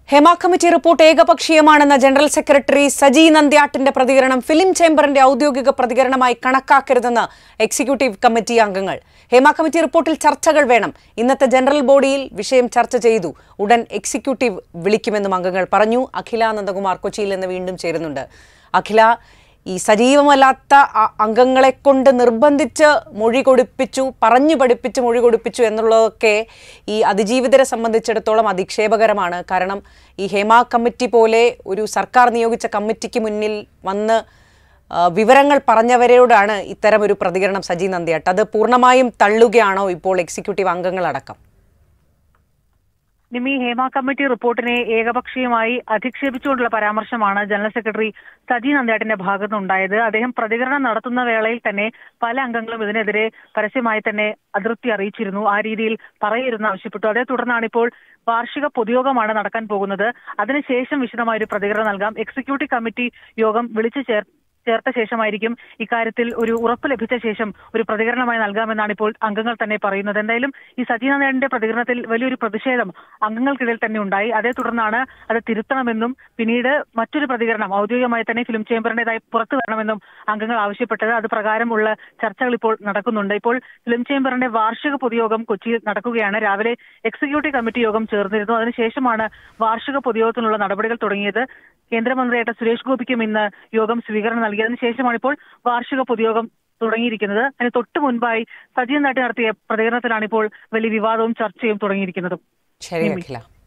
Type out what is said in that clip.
Hema committee report ഏകപക്ഷീയമാണെന്ന general secretary Saji നന്ദ്യാട്ടിന്റെ പ്രതികരണം ഫിലിം ചേംബറിന്റെ ഔദ്യോഗിക പ്രതികരണമായി കണക്കാക്കരുതെന്ന് എക്സിക്യൂട്ടീവ് കമ്മിറ്റി അംഗങ്ങൾ ഹേമ കമ്മിറ്റി റിപ്പോർട്ടിൽ ചർച്ചകൾ വേണം ഇന്നത്തെ ജനറൽ ബോഡിയിൽ വിഷയം ചർച്ച ചെയ്തു ഉടൻ എക്സിക്യൂട്ടീവ് വിളിക്കുമെന്നും അംഗങ്ങൾ പറഞ്ഞു അഖില നന്ദകുമാർ കൊച്ചിയിൽ നിന്ന് വീണ്ടും ചേരുന്നുണ്ട് അഖില ഈ സജീവമല്ലാത്ത അ- അംഗങ്ങളെ കൊണ്ട് നിർബന്ധിച്ച് മൊഴി കൊടുപ്പിച്ചു പറഞ്ഞു പഠിപ്പിച്ച് മൊഴി കൊടുപ്പിച്ചു എന്നുള്ളതൊക്കെ ഈ അതിജീവിതരെ സംബന്ധിച്ചിടത്തോളം അധിക്ഷേപകരമാണ് കാരണം ഈ ഹേമ കമ്മിറ്റി പോലെ ഒരു സർക്കാർ നിയോഗിച്ച കമ്മിറ്റിക്ക് മുന്നിൽ വന്ന് ആ, വിവരങ്ങൾ പറഞ്ഞവരോടാണ് ഇത്തരം ഒരു പ്രതികരണം സജി നന്ദിയാട്ട് അത് പൂർണ്ണമായും തള്ളുകയാണോ ഇപ്പോൾ എക്സിക്യൂട്ടീവ് അംഗങ്ങളടക്കം നിമി ഹേമ കമ്മിറ്റി റിപ്പോർട്ടിനെ ഏകപക്ഷീയമായി അധിക്ഷേപിച്ചുകൊണ്ടുള്ള പരാമർശമാണ് ജനറൽ സെക്രട്ടറി സജി നന്ദേട്ടിന്റെ ഭാഗത്തുനിന്നുണ്ടായത് അദ്ദേഹം പ്രതികരണം നടത്തുന്ന വേളയിൽ തന്നെ പല അംഗങ്ങളും ഇതിനെതിരെ പരസ്യമായി തന്നെ അതൃപ്തി അറിയിച്ചിരുന്നു ആ രീതിയിൽ പറയരുതെന്ന് ആവശ്യപ്പെട്ടു അതേ തുടർന്നാണ് ഇപ്പോൾ വാർഷിക പൊതുയോഗമാണ് നടക്കാൻ പോകുന്നത് അതിനുശേഷം വിശദമായ ഒരു പ്രതികരണം നൽകാം എക്സിക്യൂട്ടീവ് കമ്മിറ്റി യോഗം വിളിച്ചു ചേർ ചേർത്ത ശേഷമായിരിക്കും ഇക്കാര്യത്തിൽ ഒരു ഉറപ്പ് ലഭിച്ച ശേഷം ഒരു പ്രതികരണമായി നൽകാമെന്നാണ് ഇപ്പോൾ അംഗങ്ങൾ തന്നെ പറയുന്നത് എന്തായാലും ഈ സജീവനാഥന്റെ പ്രതികരണത്തിൽ വലിയൊരു പ്രതിഷേധം അംഗങ്ങൾക്കിടയിൽ തന്നെ ഉണ്ടായി അതേ തുടർന്നാണ് അത് തിരുത്തണമെന്നും പിന്നീട് മറ്റൊരു പ്രതികരണം ഔദ്യോഗികമായി തന്നെ ഫിലിം ചേംബറിന്റേതായി പുറത്തു വരണമെന്നും അംഗങ്ങൾ ആവശ്യപ്പെട്ടത് അത് പ്രകാരമുള്ള ചർച്ചകൾ ഇപ്പോൾ നടക്കുന്നുണ്ട് ഇപ്പോൾ ഫിലിം ചേംബറിന്റെ വാർഷിക പൊതുയോഗം കൊച്ചിയിൽ നടക്കുകയാണ് രാവിലെ എക്സിക്യൂട്ടീവ് കമ്മിറ്റി യോഗം ചേർന്നിരുന്നു അതിനുശേഷമാണ് വാർഷിക പൊതുയോഗത്തിനുള്ള നടപടികൾ തുടങ്ങിയത് കേന്ദ്രമന്ത്രിയായിട്ട് സുരേഷ് ഗോപിക്കും ഇന്ന് യോഗം സ്വീകരണം നൽകിയതിനു ശേഷമാണ് ഇപ്പോൾ വാർഷിക പൊതുയോഗം തുടങ്ങിയിരിക്കുന്നത് അതിന് തൊട്ട് മുൻപായി സജീവൻ നാട്ടി നടത്തിയ പ്രതികരണത്തിലാണ് ഇപ്പോൾ വലിയ വിവാദവും ചർച്ചയും തുടങ്ങിയിരിക്കുന്നതും ശരി അഖില